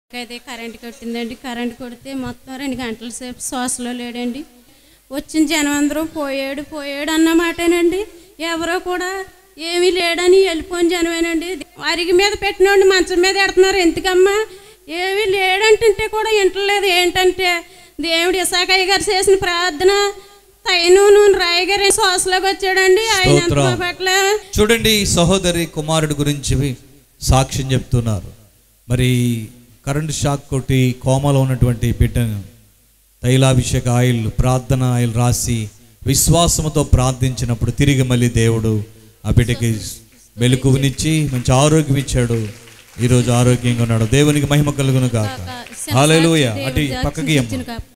అయితే current కొట్టిందండి current కొడితే మొత్తం రెండు గంటల సేపు శ్వాసలో లేడండి వచ్చిన జనం అందరూ పోయాడు పోయాడు అన్నమాటేనండి ఎవరో కూడా ఏమీ లేడని వెళ్ళిపోయిన జనమేనండి అరిగి మీద పెట్టినోండి మంచం మీద ఎడుతున్నారు ఎందుకమ్మా ఏమీ లేడంటుంటే కూడా వింటలేదు ఏంటంటే దేవుడు ఇసాకయ్య గారు చేసిన ప్రార్థన తైను నూనె రాయి గారు శ్వాసలోకి వచ్చాడండి ఆయన ఎంత స్తోత్రం. పట్ల చూడండి ఈ సహోదరి కుమారుడు గురించి సాక్ష్యం చెప్తున్నారు మరి కరెంటు షాక్ కొట్టి కోమలో ఉన్నటువంటి బిడ్డను తైలాభిషేక ఆయిల్ ప్రార్థన ఆయిల్ రాసి విశ్వాసముతో ప్రార్థించినప్పుడు తిరిగి మళ్ళీ దేవుడు ఆ బిడ్డకి మెలకువనిచ్చి మంచి ఆరోగ్యం ఇచ్చాడు ఈరోజు ఆరోగ్యంగా ఉన్నాడు దేవునికి మహిమ కలుగును కాక కాక హల్లెలూయా దేవుడి అటు సాక్షి పక్కకి అమ్మ. ఇచ్చిన కాక.